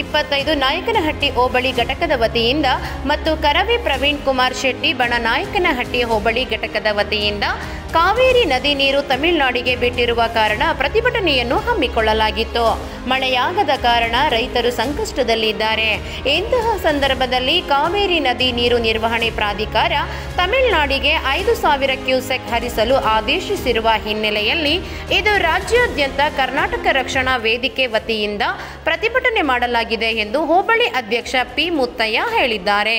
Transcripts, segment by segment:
ಇಪ್ಪತ್ತೈದು ನಾಯಕನಹಟ್ಟಿ ಹೋಬಳಿ ಘಟಕದ ವತಿಯಿಂದ ಮತ್ತು ಕರವಿ ಪ್ರವೀಣ್ ಕುಮಾರ್ ಶೆಟ್ಟಿ ಬಣ ನಾಯಕನಹಟ್ಟಿ ಹೋಬಳಿ ಘಟಕದ ವತಿಯಿಂದ ಕಾವೇರಿ ನದಿ ನೀರು ತಮಿಳುನಾಡಿಗೆ ಬಿಟ್ಟಿರುವ ಕಾರಣ ಪ್ರತಿಭಟನೆಯನ್ನು ಹಮ್ಮಿಕೊಳ್ಳಲಾಗಿತ್ತು ಮಳೆಯಾಗದ ಕಾರಣ ರೈತರು ಸಂಕಷ್ಟದಲ್ಲಿದ್ದಾರೆ ಇಂತಹ ಸಂದರ್ಭದಲ್ಲಿ ಕಾವೇರಿ ನದಿ ನೀರು ನಿರ್ವಹಣೆ ಪ್ರಾಧಿಕಾರ ತಮಿಳುನಾಡಿಗೆ ಐದು ಸಾವಿರ ಕ್ಯೂಸೆಕ್ ಹರಿಸಲು ಆದೇಶಿಸಿರುವ ಹಿನ್ನೆಲೆಯಲ್ಲಿ ಇದು ರಾಜ್ಯಾದ್ಯಂತ ಕರ್ನಾಟಕ ರಕ್ಷಣಾ ವೇದಿಕೆ ವತಿಯಿಂದ ಪ್ರತಿಭಟನೆ ಮಾಡಲಾಗಿದೆ ಎಂದು ಹೋಬಳಿ ಅಧ್ಯಕ್ಷ ಪಿ ಮುತ್ತಯ್ಯ ಹೇಳಿದ್ದಾರೆ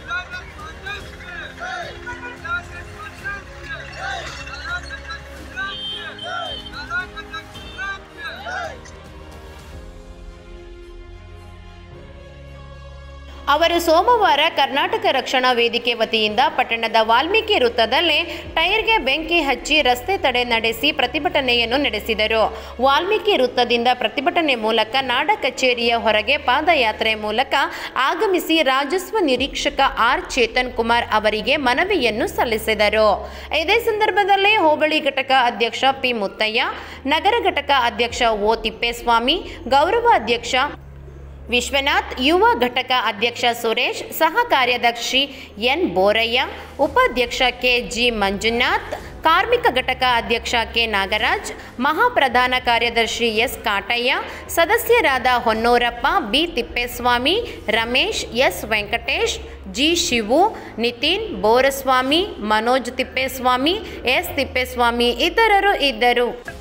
ಅವರು ಸೋಮವಾರ ಕರ್ನಾಟಕ ರಕ್ಷಣಾ ವೇದಿಕೆ ವತಿಯಿಂದ ಪಟ್ಟಣದ ವಾಲ್ಮೀಕಿ ವೃತ್ತದಲ್ಲೇ ಟೈರ್ಗೆ ಬೆಂಕಿ ಹಚ್ಚಿ ರಸ್ತೆ ತಡೆ ನಡೆಸಿ ಪ್ರತಿಭಟನೆಯನ್ನು ನಡೆಸಿದರು ವಾಲ್ಮೀಕಿ ವೃತ್ತದಿಂದ ಪ್ರತಿಭಟನೆ ಮೂಲಕ ನಾಡ ಕಚೇರಿಯ ಹೊರಗೆ ಪಾದಯಾತ್ರೆ ಮೂಲಕ ಆಗಮಿಸಿ ರಾಜಸ್ವ ನಿರೀಕ್ಷಕ ಆರ್ ಚೇತನ್ ಕುಮಾರ್ ಅವರಿಗೆ ಮನವಿಯನ್ನು ಸಲ್ಲಿಸಿದರು ಇದೇ ಸಂದರ್ಭದಲ್ಲಿ ಹೋಬಳಿ ಘಟಕ ಅಧ್ಯಕ್ಷ ಪಿ ಮುತ್ತಯ್ಯ ನಗರ ಘಟಕ ಅಧ್ಯಕ್ಷ ಓ ತಿಪ್ಪೇಸ್ವಾಮಿ ಗೌರವ ಅಧ್ಯಕ್ಷ ವಿಶ್ವನಾಥ್ ಯುವ ಘಟಕ ಅಧ್ಯಕ್ಷ ಸುರೇಶ್ ಸಹ ಕಾರ್ಯದರ್ಶಿ ಎನ್ ಬೋರಯ್ಯ ಉಪಾಧ್ಯಕ್ಷ ಕೆ ಜಿ ಮಂಜುನಾಥ್ ಕಾರ್ಮಿಕ ಘಟಕ ಅಧ್ಯಕ್ಷ ಕೆ ನಾಗರಾಜ್ ಮಹಾಪ್ರಧಾನ ಕಾರ್ಯದರ್ಶಿ ಎಸ್ ಕಾಟಯ್ಯ ಸದಸ್ಯರಾದ Honnurappa B Thippeswamy Ramesh S Venkatesh G Shivu Nitin Boraswamy Manoj Thippeswamy S Thippeswamy ಇತರರು ಇದ್ದರು